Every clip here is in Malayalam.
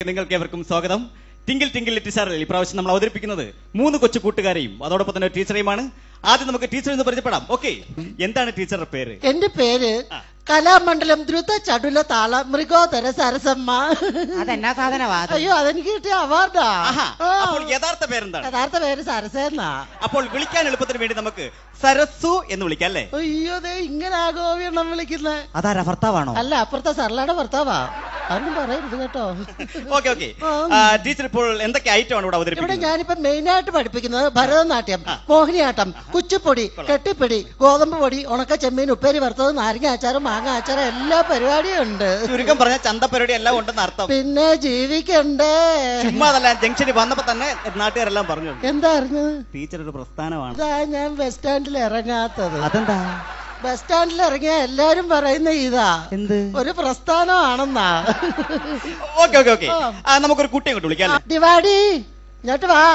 നിങ്ങൾക്ക് ഏവർക്കും സ്വാഗതം ടിങ്കിൾ ടിങ്കിൾ ടീച്ചറിൽ ഇപ്രാവശ്യം നമ്മൾ അവതരിപ്പിക്കുന്നത് മൂന്ന് കൊച്ചു കൂട്ടുകാരെയും അതോടൊപ്പം തന്നെ ഒരു ടീച്ചറെയുമാണ് ആദ്യം നമുക്ക് ടീച്ചർ എന്ന് പരിചയപ്പെടാം ഓക്കെ എന്താണ് ടീച്ചറുടെ പേര് എന്റെ പേര് കലാമണ്ഡലം ദ്രുത ചടുല താള മൃഗോദര സരസമ്മ അതെന്നാ സാധനമാ അത്? അയ്യോ അതെനിക്ക് കിട്ടിയ അവാർഡാ ആഹാ ആ. അപ്പോൾ യഥാർത്ഥ പേരെന്താണ് യഥാർത്ഥ പേര് സരസെന്നാ അപ്പോൾ വിളിക്കാൻ എളുപ്പത്തിന് വേണ്ടി നമുക്ക് സരസു എന്ന് വിളിക്കാം അല്ലേ അയ്യോ ദേ ഇങ്ങനെ ആഗോവിയണ്ണം വിളിക്കുന്നേ അതാരാ ഭർത്താവാണോ അല്ല അപ്പുറത്തെ സർലയുടെ ഭർത്താവാ അതൊന്നും പറയരുത് കേട്ടോ ഓക്കെ ഓക്കെ ആ. ടീച്ചർ ഇപ്പോൾ എന്തൊക്കെ ഐറ്റം ആണ് ഇവിടെ ഇവിടെ അവതരിപ്പിക്കുന്നത് ഞാനിപ്പോ മെയിൻ ആയിട്ട് പഠിപ്പിക്കുന്നത് ഭരതനാട്യം മോഹിനിയാട്ടം കുച്ചിപ്പൊടി കെട്ടിപ്പൊടി ഗോതമ്പ് പൊടി ഉണക്ക ചെമ്മീൻ ഉപ്പേരി വറുത്തത് നാരങ്ങ അച്ചാറ് മാങ്ങ അച്ചാറ് എല്ലാ പരിപാടിയും ഉണ്ട് ചുരുക്കം പറഞ്ഞ ചന്തപ്പരിപാടി എല്ലാം ഉണ്ടെന്ന് അർത്ഥം പിന്നെ ജീവിക്കണ്ടേ ചുമ്മാ അതല്ല ജംഗ്ഷനിൽ വന്നപ്പോ തന്നെ നാട്ടുകാരെല്ലാം പറഞ്ഞു എന്താ അറിഞ്ഞത് ടീച്ചർ ഒരു പ്രസ്ഥാനമാണ് ഇതാ ഞാൻ ബസ് സ്റ്റാൻഡിൽ ഇറങ്ങാത്തത് അതെന്താ ബസ് സ്റ്റാൻഡിൽ ഇറങ്ങിയ എല്ലാരും പറയുന്ന ഇതാ എന്ത് ഒരു പ്രസ്ഥാനമാണെന്നാ ഓക്കെ ഓക്കെ ഓക്കെ ആ. നമുക്കൊരു കുട്ടിയെ കൊണ്ട് വിളിക്കാം അല്ലേ ഡിവാടി ഇങ്ങോട്ട് വാ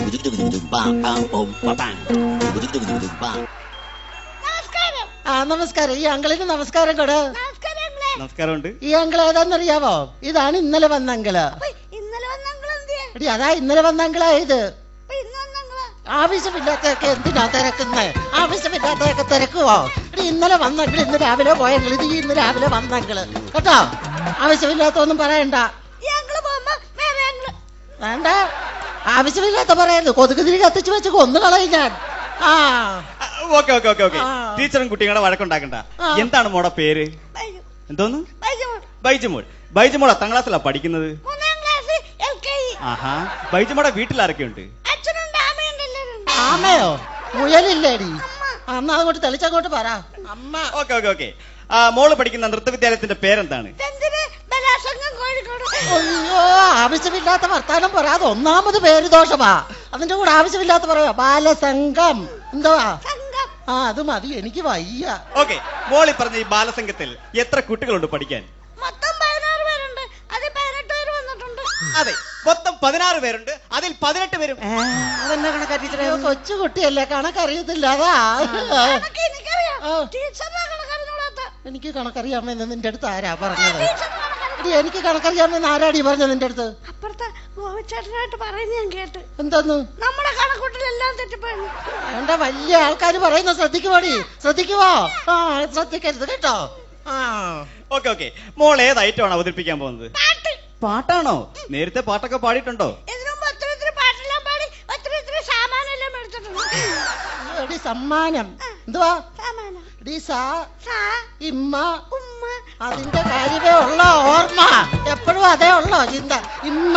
ആ നമസ്കാരം ഈ അങ്കിളിന് നമസ്കാരം കൊട് നമസ്കാരമുണ്ട് ഈ അങ്കിൾ ഏതാന്നറിയാവോ ഇതാണ് ഇന്നലെ വന്ന അങ്കിള് ഇന്നലെ വന്നങ്ങള് എന്തിയെ എടി അതാ ഇന്നലെ വന്ന അങ്കിളാ ഇത് അപ്പൊ ഇന്ന് വന്നങ്ങള് ആവശ്യമില്ലാത്തൊക്കെ എന്തിനാ തിരക്കുന്നേ ആവശ്യമില്ലാത്തൊക്കെ തിരക്കുവോ എടി ഇന്നലെ വന്നെങ്കിൽ ഇന്ന് രാവിലെ പോയെങ്കിൽ ഇത് ഈ ഇന്ന് രാവിലെ വന്നെങ്കില് കേട്ടോ ആവശ്യമില്ലാത്തൊന്നും പറയണ്ട ഈ അങ്ങള് പോകുമ്പോ വേറെ അങ്ങള് വേണ്ട ആവശ്യമില്ലാത്ത പറയരുത് കൊതുക് തിരി കത്തിച്ച് വെച്ച് കൊന്നു കളയും ഞാൻ ആ ഓക്കെ ഓക്കെ ഓക്കെ ഓക്കെ ആ. ടീച്ചറും കുട്ടികളെ വഴക്കുണ്ടാക്കണ്ട ആ. എന്താണ് മോടെ പേര് ബൈജു എന്തോന്ന് ബൈജു മോൾ. ബൈജുമോൾ ബൈജുമോൾ എത്താം ക്ലാസ്സിലാ പഠിക്കുന്നത് മൂന്നാം ക്ലാസ് എൽ കെ ജി ആഹാ ബൈജുമോടെ വീട്ടിൽ ആരൊക്കെയുണ്ട് അച്ഛനുണ്ട് അമ്മയുണ്ട് എല്ലാവരും ഉണ്ട് ആമയോ മുയലില്ലേടി അന്ന് അതുകൊണ്ട് തെളിച്ചങ്ങോട്ട് പറ അമ്മ ഓക്കെ ഓക്കെ ഓക്കെ മോള് പഠിക്കുന്ന നൃത്തവിദ്യാലയത്തിന്റെ പേരെന്താണ് എന്തിന് ബലാസംഗം കോഴിക്കോട് അയ്യോ ആവശ്യമില്ലാത്ത വർത്താനം പറയാതെ ഒന്നാമത് പേര് ദോഷമാ അതിന്റെ കൂടെ ആവശ്യമില്ലാത്ത പറയാ ബാലസംഘം എന്തുവാ സംഘം ആ അത് മതി എനിക്ക് വയ്യ ഓക്കെ മോൾ ഈ പറഞ്ഞ ഈ ബാലസംഘത്തിൽ എത്ര കുട്ടികളുണ്ട് പഠിക്കാൻ മൊത്തം പതിനാറ് പേരുണ്ട് അതിൽ പതിനെട്ട് പേര് വന്നിട്ടുണ്ട് അതെ മൊത്തം പതിനാറ് പേരുണ്ട് അതിൽ പതിനെട്ട് പേരും ഏ, അതെന്നാ കണക്കാ ടീച്ചറെ അയ്യോ, കൊച്ചു കുട്ടിയല്ലേ കണക്കറിയത്തില്ല അതാ കണക്ക് എനിക്കറിയാം ആ. ടീച്ചറിനെ കണക്കറിഞ്ഞൂടാത്ത എനിക്ക് കണക്കറിയാമെന്ന് നിന്റെ അടുത്ത് ആരാ പറഞ്ഞത് ടീച്ചറിനെ കണക്കറിഞ്ഞു എടി, എനിക്ക് കണക്കറിയാമെന്ന് ആരാടി പറഞ്ഞത് നിന്റെ അടുത്ത് അപ്പുറത്തെ ഗോവിച്ചേട്ടനായിട്ട് പറയുന്ന ഞാൻ കേട്ട് എന്തോന്ന് നമ്മുടെ കണക്കൂട്ടിലെല്ലാം തെറ്റിപ്പോയിരുന്നു വേണ്ട വലിയ ആൾക്കാർ പറയുന്ന ശ്രദ്ധിക്കുവാടി ശ്രദ്ധിക്കുവോ ആ ശ്രദ്ധിക്കരുത് കേട്ടോ ആ ഓക്കെ ഓക്കെ മോൾ ഏത് ഐറ്റമാണ് അവതരിപ്പിക്കാൻ പോകുന്നത് പാട്ട് പാട്ടാണോ നേരത്തെ പാട്ടൊക്കെ പാടിയിട്ടുണ്ടോ ഇതിനു മുമ്പ് ഒത്തിരി ഒത്തിരി പാട്ടെല്ലാം പാടി ഒത്തിരി ഒത്തിരി സാമാനെല്ലാം എടുത്തിട്ടുണ്ട് എടി സമ്മാനം എന്തുവാ സാമാനം എടി സാ സാ ഇമ്മ ഉമ്മ അതിന്റെ കാര്യമേ ഉള്ളോ ഓർമ്മ എപ്പോഴും അതേ ഉള്ളോ ചിന്ത ഇമ്മ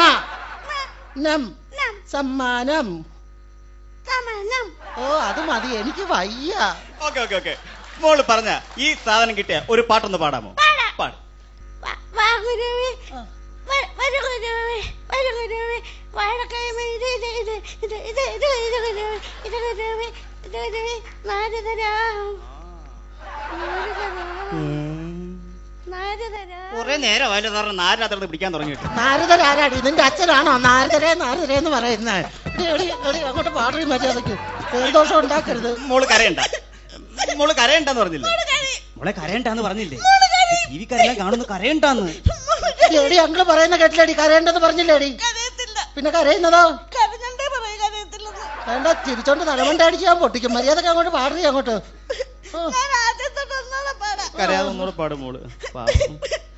നം നം സമ്മാനം സമാനം ഓ അത് മതി എനിക്ക് വയ്യ ഓക്കെ ഓക്കെ ഓക്കെ മോള് പറഞ്ഞ ഈ സാധനം കിട്ടിയ ഒരു പാട്ടൊന്ന് പാടാമോ പാടാം. പാട് വാ- വാ ഗുരുവേ ആ. വ- വരൂ ഗുരുവേ വരൂ ഗുരുവേ വാഴക്കൈമ ഇത് ഇത് ഇത് ഇത് ഇത് ഇത് ഇത് ഗുരുവേ ഇത് ഗുരുവേ ഇത് ഗുരുവേ നാല് തരാം നാല് തരാം നാല് തരാം കുറെ നേരം അതിന്റെ സാറിന് നാരിനകത്ത് പിടിക്കാൻ തുടങ്ങിയിട്ട് നാരദരാരാടി നിന്റെ അച്ഛനാണോ നാരദരേ നാരദരേ എന്ന് പറയുന്നത് എടി, എടി, എടി, അങ്ങോട്ട് പാടി മര്യാദക്ക് പേർദോഷം ഉണ്ടാക്കരുത് മോള് കരയണ്ട മോള് കരയണ്ടെന്ന് പറഞ്ഞില്ലേ മോളെ കരയണ്ടെന്ന് പറഞ്ഞില്ലേ ടി വിക്കാരെല്ലാം കാണുന്നു കരയണ്ടെന്ന് എടി, എടി അങ്കിള് പറയുന്ന കേട്ടില്ലേടി കരയേണ്ടെന്ന് പറഞ്ഞില്ലേടി കരയത്തില്ല പിന്നെ കരയുന്നതോ കരഞ്ഞണ്ടേ പറയും കരയത്തില്ലെന്ന് വേണ്ട തിരിച്ചോണ്ട് തലമണ്ട അടിച്ച് ഞാൻ പൊട്ടിക്കും മര്യാദക്ക് അങ്ങോട്ട് പാടി അങ്ങോട്ട് ആ. ഞാൻ ആദ്യം തൊട്ട് ഒന്നാളെ പാടാം കരയാതെ ഒന്നുകൂടെ പാടും മോള് പാവം.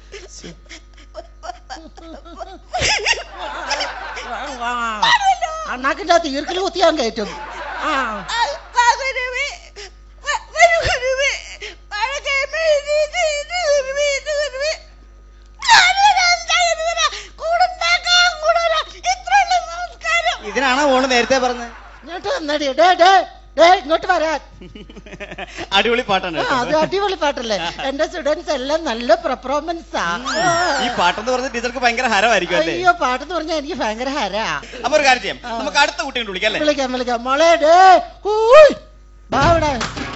അണ്ണാക്കിന്റെ തീർക്കിൽ കുത്തിയാൻ കയറ്റും ആ വാ ഗുരുവേ വ- വരൂ ഗുരുവേ വാഴക്കൈമ ഇത് ഇത് ഇത് ഗുരുവേ ഇത് ഗുരുവേ നാല് തരാം, നാല് തരാം. കൂടുണ്ടാക്കാം, കൂടൂല. ഇത്രയുള്ള നമസ്കാരം ഇതിനാണോ മോള് നേരത്തെ പറഞ്ഞത് ഇങ്ങോട്ട് വന്നടി ഡേ ഡേ ഡേ ഇങ്ങോട്ട് വരാൻ അടിപൊളി പാട്ടാണ് ആ, അത് കേട്ടോ. അടിപൊളി പാട്ടല്ലേ എന്റെ സ്റ്റുഡൻസ് എല്ലാം നല്ല പെർഫോമൻസാ ഈ പാട്ടെന്ന് പറഞ്ഞ ടീച്ചർക്ക് ഭയങ്കര ഹരമായിരിക്കും അല്ലേ അയ്യോ പാട്ടെന്ന് പറഞ്ഞാൽ എനിക്ക് ഭയങ്കര ഹരാ അപ്പൊ ഒരു കാര്യം ചെയ്യാം നമുക്ക് അടുത്ത കുട്ടി കൊണ്ട് വിളിക്കാം അല്ലേ വിളിക്കാം വിളിക്കാം മോളെ ഡേ കൂയ് വാ ഇവിടെ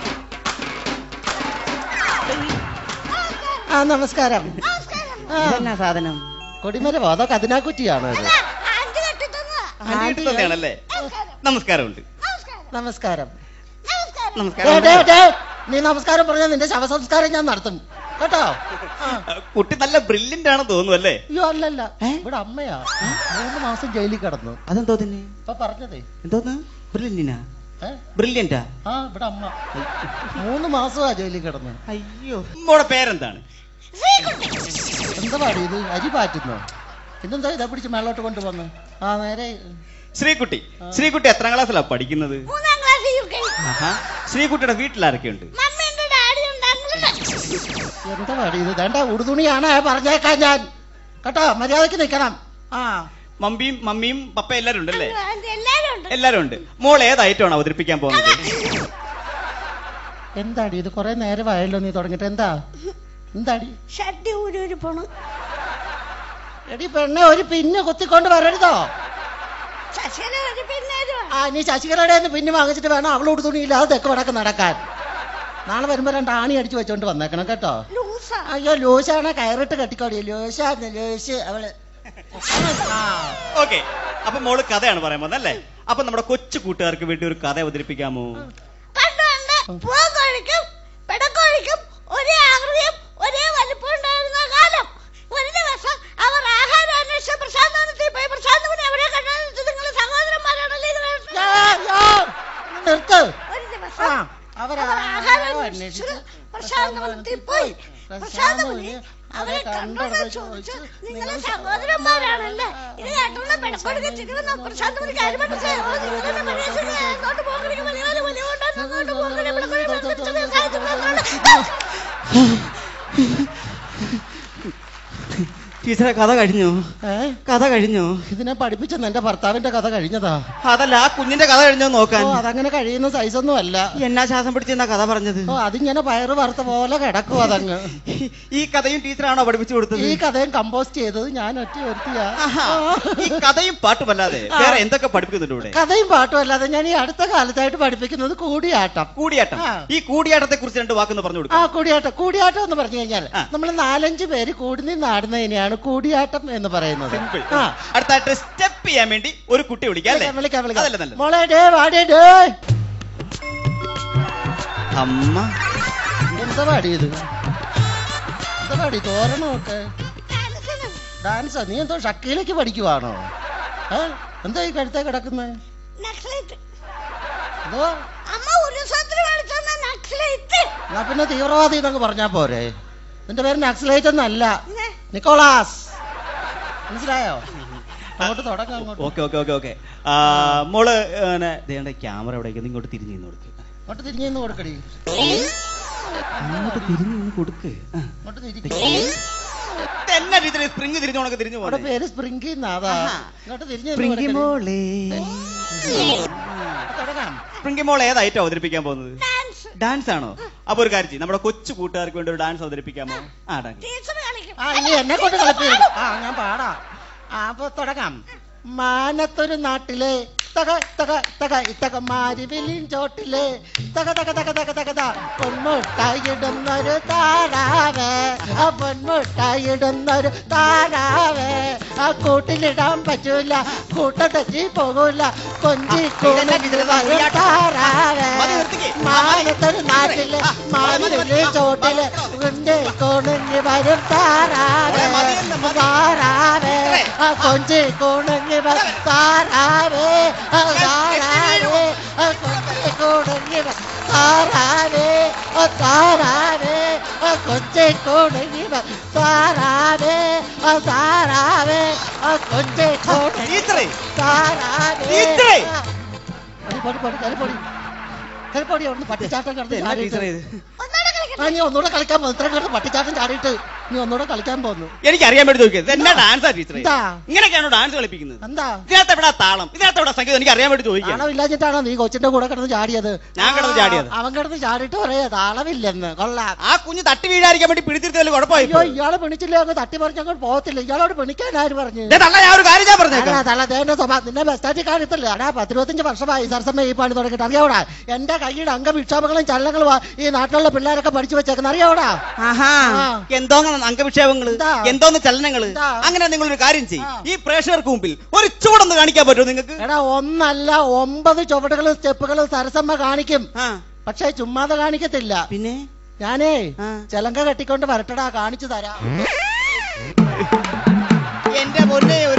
ആ നമസ്കാരം ആ, ഇതെന്നാ സാധനം കൊടിമരമോ അതോ കതിനാക്കുറ്റിയാണോ ഇത് ആന്റി കെട്ടിത്തന്നതാ. ആന്റി വീട്ടിൽ തന്നെയാണല്ലേ നമസ്കാരം നമസ്കാരമുണ്ട് നമസ്കാരം നമസ്കാരം നമസ്കാരം ഡേ, നമസ്കാരം ഡേ, ഡേ, നീ നമസ്കാരം പറഞ്ഞാൽ നിന്റെ ശവസംസ്കാരം ഞാൻ നടത്തും കേട്ടോ ആ. കുട്ടി നല്ല ബ്രില്യന്റ് ആണെന്ന് തോന്നുന്നു അല്ലേ അയ്യോ അല്ലല്ല ഇവിടെ അമ്മയാ മൂന്ന് മാസം ജയിലിൽ കിടന്നു അതെന്തോ തന്നെ ഇപ്പൊ പറഞ്ഞതേ എന്തോന്ന് ബ്രില്യന്റിനാ ഏ ബ്രില്യന്റാ ആ ഇവിടെ അമ്മ മൂന്ന് മാസമാ ജയിലിൽ കിടന്നു അയ്യോ മോടെ പേരെന്താണ് ശ്രീകുട്ടി എന്താ പാടി ഇത് അരി പാറ്റുന്നു പിന്നെന്താ ഇതാ പിടിച്ച് മേളോട്ട് കൊണ്ടുവന്ന് ആ നേരെ ശ്രീകുട്ടി ശ്രീകുട്ടി എത്രാം ക്ലാസ്സിലാണ് പഠിക്കുന്നത് മൂന്നാം ക്ലാസ് യു കെ ആഹാ ശ്രീകുട്ടിയുടെ വീട്ടിൽ ആരൊക്കെയുണ്ട് മമ്മിയുണ്ട് ഡാഡിയുണ്ട് അങ്ങളുണ്ട് എന്താ പാടി ഇത് വേണ്ട ഉടുതുണിയാണ് പറഞ്ഞേക്കാൻ ഞാൻ കേട്ടോ മര്യാദക്ക് നിക്കണം ആ മമ്മിയും മമ്മിയും പപ്പ എല്ലാരും ഉണ്ടല്ലേ എല്ലാരും ഉണ്ട് എല്ലാരും ഉണ്ട് മോൾ ഏത് ഐറ്റമാണ് അവതരിപ്പിക്കാൻ പോകുന്നത് എന്താടി ഇത് കൊറേ നേരമായല്ലോ നീ തുടങ്ങിട്ട് എന്താ എന്താടി ഷട്ടി ഊരി ഊരി പോണു എടി പെണ്ണെ ഒരു പിന്ന് കുത്തിക്കൊണ്ട് വരരുതോ ശശികല ഒരു പിന്നെ ഒരു ആ നീ ശശികലയുടെ നിന്ന് പിന്നെ വാങ്ങിച്ചിട്ട് വേണം അവൾ ഉടുതുണിയില്ലാതെ തെക്ക് വടക്ക് നടക്കാൻ നാളെ വരുമ്പോ രണ്ട് ആണി അടിച്ചു വെച്ചോണ്ട് വന്നേക്കണം കേട്ടോ ലൂസാ അയ്യോ ലൂശാണ് കയറിട്ട് കെട്ടിക്കോടി ലൂശാന്ന് ലൂശ് അവള് ആ ഓക്കെ അപ്പൊ മോള് കഥയാണ് പറയാൻ പോകുന്നത് അല്ലേ അപ്പൊ നമ്മുടെ കൊച്ചു കൂട്ടുകാർക്ക് വേണ്ടി ഒരു കഥ അവതരിപ്പിക്കാമോ പണ്ട് പണ്ട് പൂക്കോഴിക്കും പിടക്കോഴിക്കും ഒരേ ആകൃതിയും ഒരേ വലിപ്പം ഉണ്ടായിരുന്ന കാലം ഒരു ദിവസം അവർ ആഹാരം അന്വേഷിച്ച പ്രശാന്തവനത്തിൽ പോയി പ്രശാന്തവനെ എവിടെ കണ്ടാലും നിങ്ങൾ സഹോദരന്മാരാണല്ലോ ഇത് വേണ്ടത്. യാ, യാ, നിർത്ത് ഒരു ആ ദിവസം അവർ അവർ ആഹാരം അന്വേഷിച്ച് പ്രശാന്തവനത്തിൽ പോയി പ്രശാന്തമുനി അവരെ കണ്ടോന്ന് ചോദിച്ചു നിങ്ങളെ സഹോദരന്മാരാണല്ലേ ഇത് കേട്ടോണ്ട് പെടക്കൊടുക്ക തിരുവന്ന പ്രശാന്തമുനി കാര്യം മനസ്സിലായോ നിങ്ങളുടെ മനസ്സിൽ അങ്ങോട്ട് പോകണമെങ്കിൽ വലിയ വലിയ വലിയ കൊണ്ടാണ് അങ്ങോട്ട് പോകണേ ടീച്ചറെ കഥ കഴിഞ്ഞോ ഏ കഥ കഴിഞ്ഞോ ഇതിനെ പഠിപ്പിച്ചെന്ന് എന്റെ ഭർത്താവിന്റെ കഥ കഴിഞ്ഞതാ അതല്ല ആ കുഞ്ഞിന്റെ കഥ കഴിഞ്ഞോ നോക്കാൻ ഓ അതങ്ങനെ കഴിയുന്ന സൈസൊന്നും അല്ല എന്നാ ശ്വാസം പിടിച്ചെന്നാ കഥ പറഞ്ഞത് ഓ അതിങ്ങനെ പയറ് വറുത്ത പോലെ കിടക്കും അതങ്ങ് ഈ കഥയും ടീച്ചറാണോ പഠിപ്പിച്ചു കൊടുത്തത് ഈ കഥയും കമ്പോസ്റ്റ് ചെയ്തത് ഞാൻ ഒറ്റ ഒരുത്തിയാ ആഹാ. ആ. ഈ കഥയും പാട്ടുമല്ലാതെ വേറെ എന്തൊക്കെ പഠിപ്പിക്കുന്നുണ്ട് ഇവിടെ കഥയും പാട്ടും അല്ലാതെ ഞാൻ ഈ അടുത്ത കാലത്തായിട്ട് പഠിപ്പിക്കുന്നത് കൂടിയാട്ടം കൂടിയാട്ടം ആ. ഈ കൂടിയാട്ടത്തെ കുറിച്ച് രണ്ട് വാക്കൊന്ന് പറഞ്ഞു ആ കൊടുക്കാം കൂടിയാട്ടം കൂടിയാട്ടം എന്ന് പറഞ്ഞു കഴിഞ്ഞാൽ ആ. നമ്മൾ നാലഞ്ച് പേര് കൂടി നിന്നാടുന്നതിനെയാണ് കൂടിയാട്ടം എന്ന് പറയുന്നത് സിമ്പിൾ ആ അടുത്തായിട്ട് സ്റ്റെപ്പ് ചെയ്യാൻ വേണ്ടി ഒരു കുട്ടി വിളിക്കാം അല്ലേ വിളിക്കാം വിളിക്കാം അതല്ലേ നല്ലത് മോളെ ഡേ വാടേ ഡേ അമ്മ എന്താ പാടിയത് എന്താ പാടി തോരണമൊക്കെ ഡാൻസാ നീ എന്തോ ഷക്കയിലേക്ക് പഠിക്കുവാണോ ഏ എന്താ ഈ കഴുത്തേ കിടക്കുന്നത് നക്സലൈറ്റ് എന്തോ അമ്മ ഉത്സവത്തിന് കളിച്ചെന്ന നക്സലൈറ്റ് എന്നാ പിന്നെ തീവ്രവാദി എന്നൊക്കെ പറഞ്ഞാ പോരെ നിന്റെ പേര് നക്സലൈറ്റ് ഒന്നല്ല നിക്കോളാസ് മനസ്സിലായോ അങ്ങോട്ട് തുടങ്ങാം അങ്ങോട്ട് ഓക്കെ ഓക്കെ ഓക്കെ ഓക്കെ മോള് പിന്നെ ദേണ്ട ക്യാമറ എവിടേക്ക് ഇങ്ങോട്ട് തിരിഞ്ഞു നിന്ന് കൊടുക്ക് അങ്ങോട്ട് തിരിഞ്ഞു നിന്ന് കൊടുക്കടി അങ്ങോട്ട് തിരിഞ്ഞു നിന്ന് കൊടുക്ക് ആ. അങ്ങോട്ട് തിരിക്കും എന്നാ ടീച്ചർ സ്പ്രിങ് തിരിഞ്ഞോണൊക്കെ തിരിഞ്ഞു അവിടെ പോകുന്നത് പേര് സ്പ്രിങ്കി എന്നാതാ ആഹാ. ഇങ്ങോട്ട് തിരിഞ്ഞു നിന്ന് പ്രിങ്കി കൊടുക്കടി. മോളെ തുടങ്ങാം സ്പ്രിങ്കി മോൾ ഏതായിട്ടോ അവതരിപ്പിക്കാൻ പോകുന്നത് ഡാൻസ് ഡാൻസ് ആണോ അപ്പൊ ഒരു കാര്യം ചെയ്യ് നമ്മുടെ കൊച്ചു കൂട്ടുകാർക്ക് വേണ്ടി ഒരു ഡാൻസ് അവതരിപ്പിക്കാമോ ആ ഡാൻസ് ടീച്ചർ കളിക്കും ആ ഇനി എന്നെ കൊണ്ട് കളിപ്പിക്കും ആ ഞാൻ പാടാം ആ അപ്പൊ തുടങ്ങാം മാനത്തൊരു നാട്ടിലെ തക തക തക ഇത്തക മാരിവിലിൻ ചോട്ടിലെ തക തക തക തക തക ത പൊന്മുട്ടായിടുന്നൊരു താരാവേ ആ പൊന്മുട്ടായിടുന്നൊരു താരാവേ ആ കൂട്ടിലിടാൻ പറ്റൂല കൂട്ട തെറ്റി പോകൂല കൊഞ്ചി കൂടി താരാവേ മതി നിർത്തിക്ക്. മാനത്തൊരു നാട്ടിലെ മാരിവിലിൻ ചോട്ടിലെ ഉണ്ടേ കോണുങ്ങി വരും താരാവേ മതിയല്ലോ, മതി. താരാവേ ആ കൊഞ്ചി കൂണുങ്ങി വരും താരാവേ ആ താരാവേ ആ കൊഞ്ചി കൂണുങ്ങി വരും താരാവേ ആ താരാവേ ആ കൊഞ്ചി കൂണുങ്ങി വരും താരാവേ ആ താരാവേ ആ കൊഞ്ചി കൂണുങ്ങി ടീച്ചറേ താരാവേ ടീച്ചറേ! ആ. പൊടി പൊടി പൊടി കരി പൊടി കരി പൊടി അവിടുന്ന് പട്ടിച്ചാട്ടം കിടന്ന് എന്നാ ടീച്ചറെ ചാടിയിട്ട് ഇത് ഒന്നുകൂടെ കളിക്കണം ആ നീ ഒന്നുകൂടെ കളിക്കാൻ പോകുന്നു ഇത്രയും കിടന്ന് പട്ടിച്ചാട്ടം ചാടിയിട്ട് നീ ഒന്നുകൂടെ കളിക്കാൻ പോകുന്നു എനിക്ക് അറിയാൻ വേണ്ടി ചോദിക്കുന്നത് എന്നാ ഡാൻസാ ടീച്ചറേ എന്താ? ഇങ്ങനെയൊക്കെയാണോ ഡാൻസ് കളിപ്പിക്കുന്നത് എന്താ ഇതിനകത്ത് എവിടെ താളം ഇതിനകത്ത് എവിടെ സംഗീതം എനിക്ക് അറിയാൻ വേണ്ടി ചോദിക്കാം താളമില്ലാഞ്ഞിട്ടാണോ നീ കൊച്ചിന്റെ കൂടെ കിടന്ന് ചാടിയത് ഞാൻ കിടന്ന് ആ, ചാടിയത്. അവൻ കിടന്ന് ചാടിയിട്ട് പറയാ താളമില്ലെന്ന് കൊള്ളാം ആ കുഞ്ഞ് തട്ടി വീഴാതിരിക്കാൻ വേണ്ടി പിടിച്ചിരുത്തി വല്ല കുഴപ്പമായി അയ്യോ ഇയാളെ പിണിച്ചില്ല അങ്ങ് തട്ടി പറഞ്ഞ് അങ്ങോട്ട് പോകത്തില്ല ഇയാളോട് പിണിക്കാൻ ആര് പറഞ്ഞു തള്ള ഞാൻ ഒരു കാര്യം ഞാൻ അല്ല പറഞ്ഞേക്കാം തല തേന്റെ സ്വഭാവം നിന്നെ ബസ് സ്റ്റാൻഡിൽ കാണത്തില്ല അടാ പത്തിരുപത്തഞ്ച് വർഷമായി സരസമ്മ ഈ പണി തുടങ്ങിയിട്ട് അറിയാവൂടാ എന്റെ കയ്യുടെ അംഗവിക്ഷേപങ്ങളും ചലനങ്ങളും ഈ നാട്ടിലുള്ള പിള്ളേരൊക്കെ പഠിച്ചു വെച്ചേക്കുന്ന അറിയാവൂടാ ആഹാ ആ. എന്തോന്ന് അംഗവിക്ഷേപങ്ങള് എന്താ? എന്തോന്ന് ചലനങ്ങള് എന്താ? അങ്ങനെ നിങ്ങൾ ഒരു കാര്യം ചെയ്യും ആ. ഈ പ്രേക്ഷകർക്ക് മുമ്പിൽ ഒരു ചൂടൊന്ന് കാണിക്കാൻ പറ്റുമോ നിങ്ങൾക്ക് എടാ ഒന്നല്ല ഒമ്പത് ചുവടുകളും സ്റ്റെപ്പുകളും സരസമ്മ കാണിക്കും ആ പക്ഷെ ചുമ്മാതെ കാണിക്കത്തില്ല പിന്നെ ഞാനേ ആ. ചെലങ്ക കെട്ടിക്കൊണ്ട് വരട്ടടാ കാണിച്ചു തരാം എന്റെ പൊന്നെ ഒരു